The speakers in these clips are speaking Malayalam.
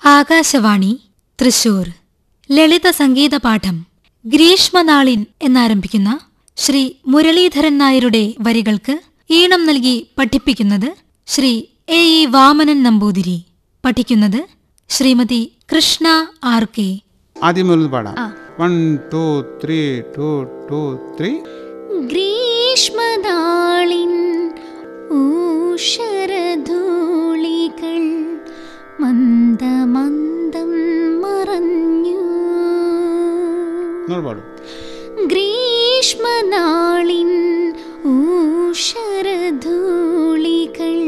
ആകാശവാണി തൃശൂർ ലളിത സംഗീത പാഠം ഗ്രീഷ്മനാളിൻ എന്നാരംഭിക്കുന്ന ശ്രീ മുരളീധരൻ നായരുടെ വരികൾക്ക് ഈണം നൽകി പഠിപ്പിക്കുന്നത് ശ്രീ എ ഇ വാമനൻ നമ്പൂതിരി പഠിക്കുന്നത് ശ്രീമതി കൃഷ്ണ ആർ കെ ആദ്യം മുതൽ പാടാം one two three two two three ഗ്രീഷ്മനാളിൻ ഊഷരധൂളികൾ മന്ദമന്ദം മറഞ്ഞു എന്നോട് പാടും ഗ്രീഷ്മനാളിൻ ഊഷരധൂളികൾ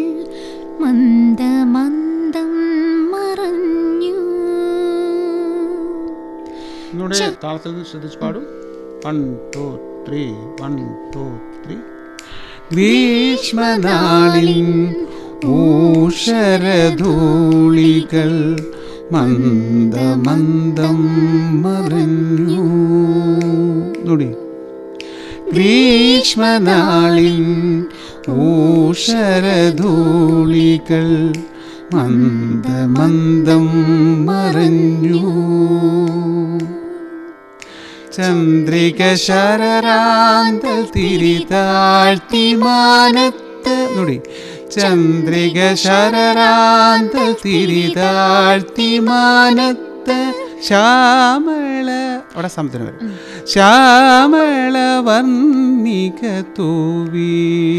മന്ദമന്ദം മറഞ്ഞു എന്നോട് താളത്തിൽ നിന്ന് ശ്രദ്ധിച്ച് പാടും one two three one two three ഗ്രീഷ്മനാളിൻ ഊഷരധൂളികൾ മന്ദമന്ദം മറഞ്ഞു നുടി ഗ്രീഷ്മനാളിൻ ഊഷരധൂളികൾ മന്ദമന്ദം മറഞ്ഞു ചന്ദ്രിക ശരരാന്തൽ തിരി താഴ്ത്തി മാനത്ത് നുടി ചന്ദ്രിക ശരരാന്തൽ തിരി താഴ്ത്തി മാനത്ത് ശ്യാമള അവിടെ സമത്തിന് വരും ശ്യാമള വർണ്ണിക തൂവി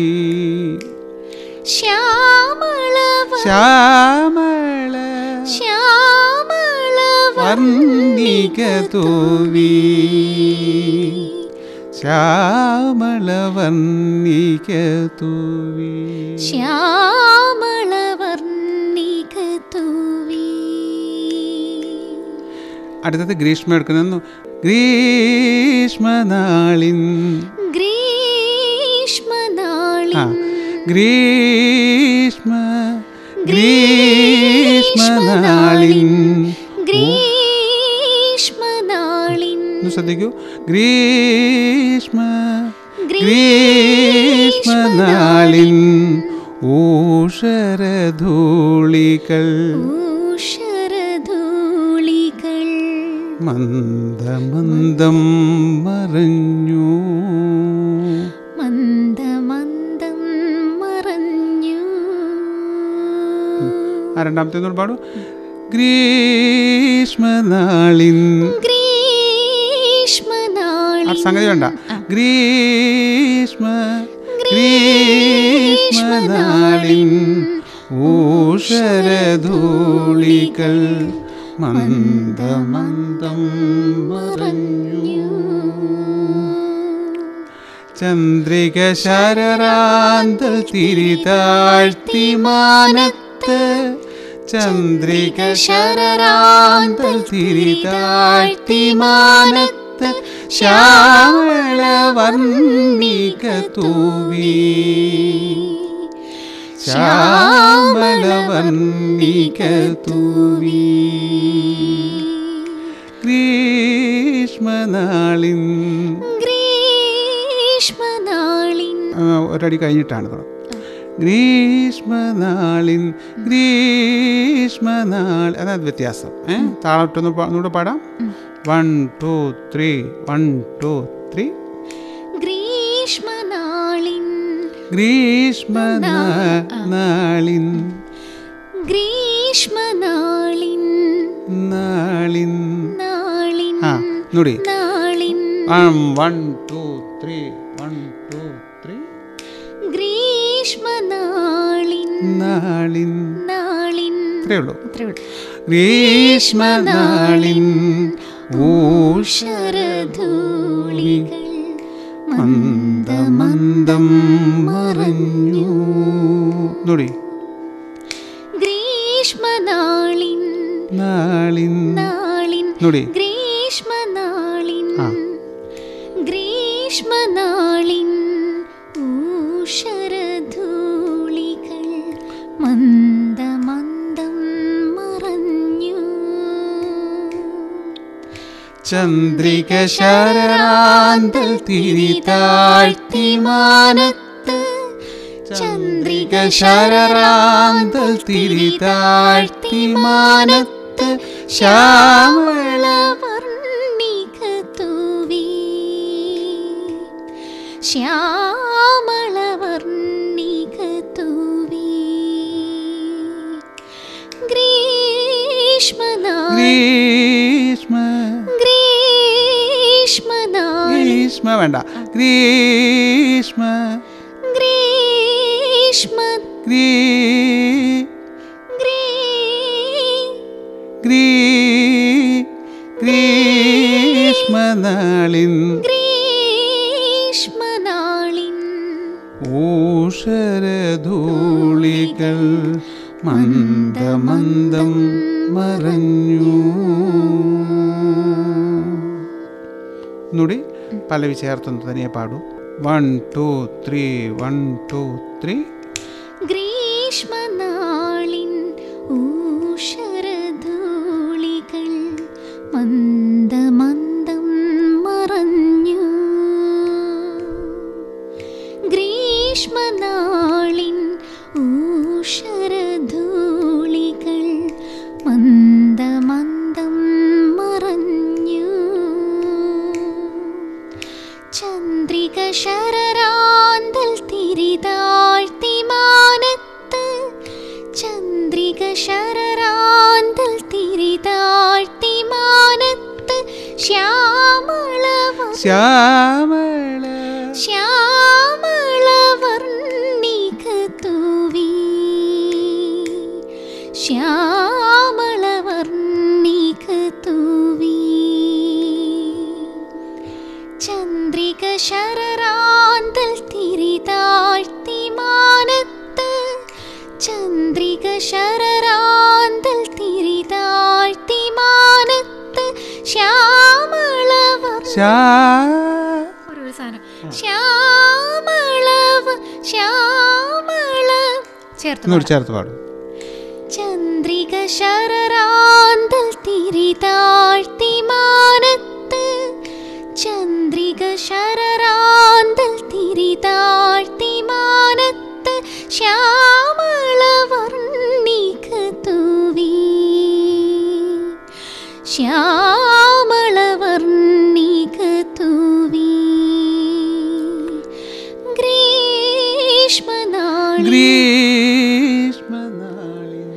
ശ്യാമളവ ശ്യാമള ശ്യാമളവ വർണ്ണിക തൂവി ശ്യാമള വർണ്ണിക തൂവി ശ്യാമളവർണ്ണിക തൂവി അടുത്തത് ഗ്രീഷ്മ എടുക്കുന്നു ഗ്രീഷ്മനാളിൻ ഗ്രീഷ്മനാളിൻ ആ ഗ്രീഷ്മ ഗ്രീഷ്മനാളിൻ ഗ്രീഷ്മനാളിൻ ഒന്ന് ശ്രദ്ധിക്കൂ ഗ്രീഷ്മ ഗ്രീഷ്മനാളിൻ ഊഷരധൂളികൾ ഊഷരധൂളികൾ മന്ദമന്ദം മറഞ്ഞു മന്ദമന്ദം മറഞ്ഞു ആ രണ്ടാമത്തെ ഒന്നുകൂടെ പാടൂ ഗ്രീഷ്മനാളിൻ ആ ഗ്രീഷ്മനാളിൻ സംഗതി വേണ്ട ഗ്രീഷ്മ ഗ്രീഷ്മനാളിൻ ഊഷരധൂളികൾ മന്ദമന്ദം മറഞ്ഞു ചന്ദ്രിക ശരരാന്തൽ തിരി താഴ്ത്തി മാനത്ത് ചന്ദ്രിക ശരരാന്തൽ തിരി താഴ്ത്തി മാനത്ത് ശ്യാമള വർണ്ണിക തൂവി ശ്യാമള വർണ്ണിക തൂവി ഗ്രീഷ്മനാളിൻ ഗ്രീഷ്മനാളിൻ ആ, ഒരടി കഴിഞ്ഞിട്ടാണ് തുടങ്ങുന്നത് ഗ്രീഷ്മനാളിൻ ഗ്രീഷ്മനാൾ അതാണ് വ്യത്യാസം ഏ താളട്ടൊന്ന് ഒന്നുകൂടെ പാടാം one two three one two three ഗ്രീഷ്മനാളിൻ ഗ്രീഷ്മനാളിൻ ഗ്രീഷ്മനാളിൻ നാളിൻ നാളിൻ ആ നുടി നാളിൻ one two three one two three ഗ്രീഷ്മനാളിൻ നാളിൻ നാളിൻ ഇത്രയേ ഉള്ളൂ അത്രേ ഉള്ളൂ ഗ്രീഷ്മനാളിൻ ഊഷ ശരധൂളികൾ മന്ദമന്ദം മറഞ്ഞു നുടി ഗ്രീഷ്മനാളിൻ നാളിൻ നാളിൻ നുടി ഗ്രീഷ്മനാളിൻ ആ. ഗ്രീഷ്മനാളിൻ ഊഷരധൂളികൾ മന്ദമന്ദം മറഞ്ഞു ചന്ദ്രിക ശരാന്തൽ തിരി താഴ്ത്തി മാനത്ത് ചന്ദ്രിക ശരാന്തൽ തിരി താഴ്ത്തി മാനത്ത് ശ്യാമള വർണ്ണിക തൂവി ശ്യാമള വർണ്ണിക തൂവി ഗ്രീഷ്മനാളി ഗ്രീഷ്മ ഗ്രീഷ്മനാളി ഗ്രീഷ്മ വേണ്ട ഗ്രീഷ്മ ഗ്രീഷ്മ ഗ്രീ ഗ്രീ ഗ്രീ ഗ്രീഷ്മനാളിൻ ഗ്രീഷ്മനാളിൻ ഊഷരധൂളികൾ മന്ദമന്ദം മറഞ്ഞു ഒന്നുകൂടി പല്ലവി ചേർത്തൊന്ന് തനിയെ പാടൂ one two three one two three ഗ്രീഷ്മനാളിൻ ഊഷരധൂളികൾ മന്ദമന്ദം മറഞ്ഞു ഗ്രീഷ്മനാളിൻ ഊഷരധൂളികൾ മന്ദമന്ദം മറഞ്ഞു ചന്ദ്രിക ശരരാന്തൽ തിരിതാഴ്ത്തി മാനത്ത് ചന്ദ്രിക ശരരാന്തൽ തിരിതാഴ്ത്തി മാനത്ത് ശ്യാമള വ- ശ്യാമള ശ്യാമള വർണ്ണിക തൂവി ശ്യാമള വർണ്ണിക തൂവി ചന്ദ്രിക ശരരാന്തൽ തിരിതാഴ്ത്തി മാനത്ത് ചന്ദ്രിക ശരരാന്തൽ തിരിതാഴ്ത്തി മാനത്ത് ശ്യാമള വർ- ശ്യാ ഒരു ഒരു സാധനം ശ്യാമളവ ശ്യാമള ചേർത്ത് ഒന്നുകൂടി ചേർത്ത് പാടും ചന്ദ്രിക ശരരാന്തൽ തിരിതാഴ്ത്തി മാനത്ത് ചന്ദ്രിക ശരരാന്തൽ തിരിതാഴ്ത്തി മാനത്ത് ശ്യാമള വർണ്ണിക തൂവി ശ്യാമള വർണ്ണിക തൂവി ഗ്രീഷ്മനാളി ഗ്രീഷ്മനാളിൻ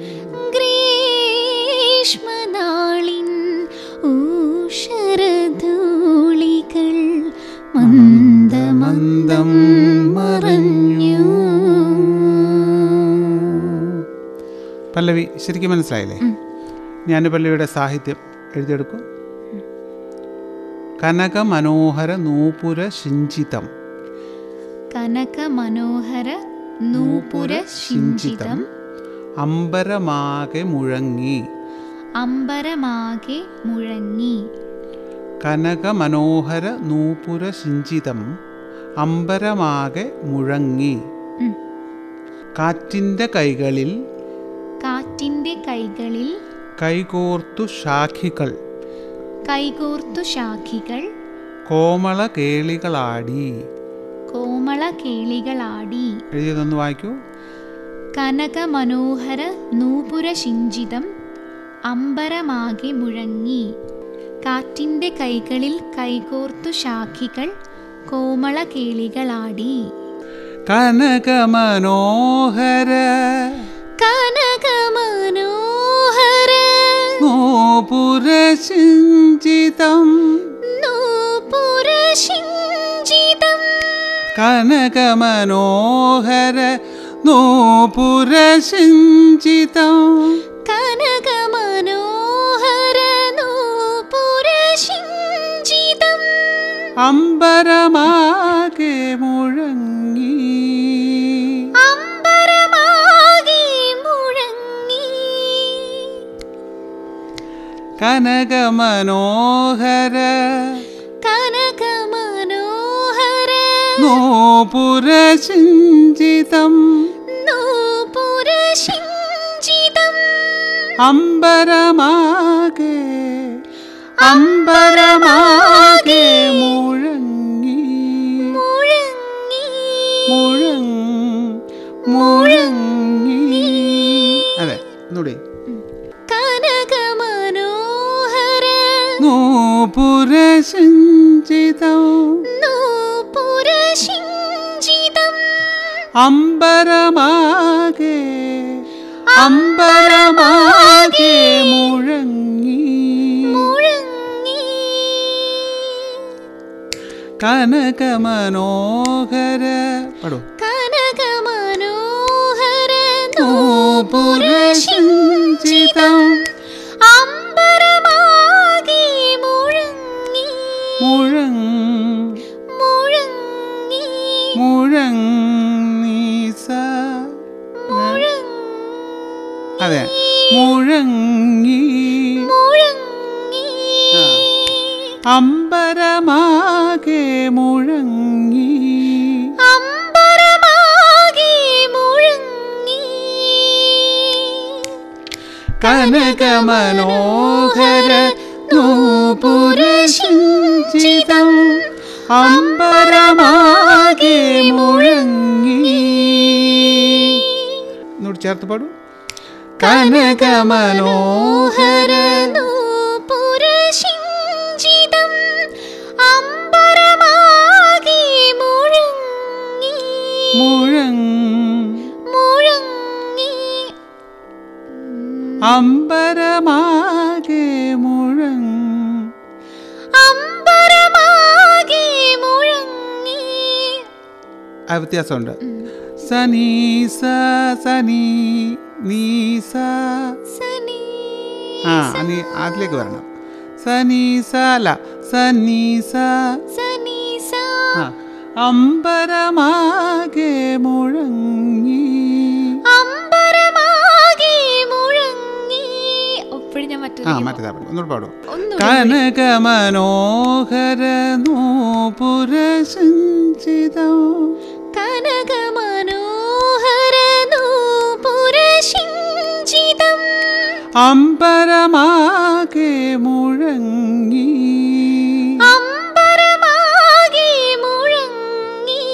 ഗ്രീഷ്മനാളിൻ ഊഷരധൂളികൾ മന്ദമന്ദം മറഞ്ഞു പല്ലവി ശരിക്കും മനസ്സിലായില്ലേ ഞാൻ പല്ലവിയുടെ സാഹിത്യം എഴുതിയെടുക്കും കനക മനോഹര നൂപുര ശിഞ്ചിതം കനക മനോഹര നൂപുര ശിഞ്ചിതം അമ്പരമാകെ മുഴങ്ങി അമ്പരമാകെ മുഴങ്ങി കനക മനോഹര നൂപുര ശിഞ്ചിതം അമ്പരമാകെ മുഴങ്ങി ഉം. കാറ്റിൻ്റെ കൈകളിൽ കാറ്റിന്റെ കൈകളിൽ കൈകോർത്തു ശാഖികൾ കൈകോർത്തു ശാഖികൾ കോമള കേളികളാടി കോമള കേളികളാടി എഴുതിയതൊന്ന് വായിക്കൂ കനക മനോഹര നൂപുര ശിഞ്ചിതം അമ്പരമാകെ മുഴങ്ങി കാറ്റിന്റെ കൈകളിൽ കൈകോർത്തു ശാഖികൾ കോമള കേളികളാടി കനക മനോഹര കനക മനോഹര നൂപുര ശിഞ്ചിതം നൂപുര ശിഞ്ചിതം കനക മനോഹര നൂപുര ശിഞ്ചിതം കനക മനോഹര നൂപുര ശിഞ്ചിതം അമ്പരമാകെ മുഴങ്ങി അമ്പരമാകെ മുഴങ്ങി കനക മനോഹര കനക മനോഹര നൂപുര ശിഞ്ചിതം നൂപുര ശിഞ്ചിതം അമ്പരമാകെ അമ്പരമാകെ മുഴങ്ങി മുഴങ്ങി മുഴങ്ങി മുഴങ്ങി അതെ ഒന്നുകൂടി കനക മനോഹര നൂപുരസിഞ്ചിതം നൂപുരശിഞ്ചിതം അമ്പരമാകെ അമ്പരമാകെ മുഴങ്ങി മുഴങ്ങി കനകമനോഹര പടോ കനകമനോഹര നൂപുരസിഞ്ചിതം അമ്പരമാകെ മുഴങ്ങി മുഴങ്ങി മുഴങ്ങി മുഴങ്ങി സ മുഴങ്ങി അതെ മുഴങ്ങി മുഴങ്ങി ആ. അമ്പരമാകെ മുഴങ്ങി അമ്പരമാകെ മുഴങ്ങി കനകമനോഹര നൂപുരശിഞ്ചിതം അമ്പരമാകെ മുഴങ്ങി എന്നോട് ചേർത്ത് പാടൂ കനകമനോഹര നൂപുരശിഞ്ചിതം അമ്പരമാകെ മുഴങ്ങി മുഴങ്ങി മുഴങ്ങി അമ്പരമാകെ മുഴങ്ങി അമ്പരമാകെ മുഴങ്ങി ആ വ്യത്യാസമുണ്ട് സനീസ സനി നീസ സനി ആ നീ അതിലേക്ക് വരണം സനീസ അല്ല സനീസ സനീസ ആ അമ്പരമാകെ മുഴങ്ങി അമ്പരമാകെ മുഴങ്ങി ഒപ്പഴും ഞാൻ ആ മറ്റൊരു മറ്റേതാ പാടും ഒന്നുകൂടെ പാടും ഒന്നുകൂടി കനകമനോഹര നൂപുരസിഞ്ചിതം കനകമനോഹര നൂപുരശിഞ്ചിതം അമ്പരമാകെ മുഴങ്ങി അമ്പരമാകെ മുഴങ്ങി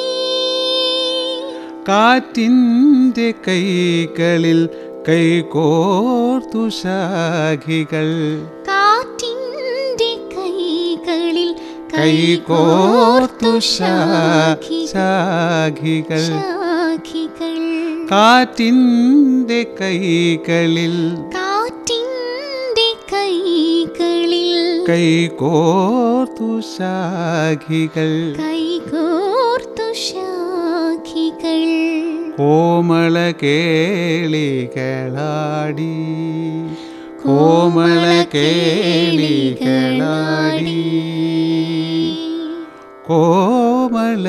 കാറ്റിൻ്റെ കൈകളിൽ കൈകോർത്തു ശാഖികൾ കാറ്റിൻ്റെ കൈകളിൽ കൈകോർത്തു ശാഖി ശാഖികൾ ശാഖികൾ കാറ്റിൻ്റെ കൈകളിൽ കാറ്റിൻ്റെ കൈകളിൽ കൈകോർത്തു ശാഖികൾ കൈകോർത്തു ശാഖികൾ കോമള കേളികളാടി കോമള കേളികളാടി കോമള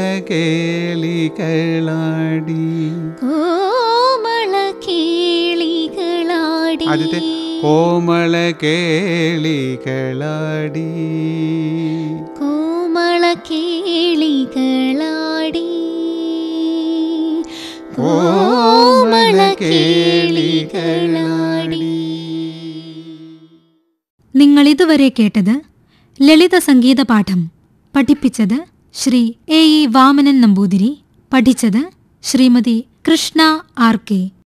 കേളികളാടി കോമള കേളികളാടി ആദ്യത്തെ കോമള കേളികളാടി കോമള കേളികളാടി കോമള കേളികളാടി നിങ്ങൾ ഇതുവരെ കേട്ടത് ലളിത സംഗീത പാഠം പഠിപ്പിച്ചത് ശ്രീ എ ഇ വാമനൻ നമ്പൂതിരി പഠിച്ചത് ശ്രീമതി കൃഷ്ണ ആർ കെ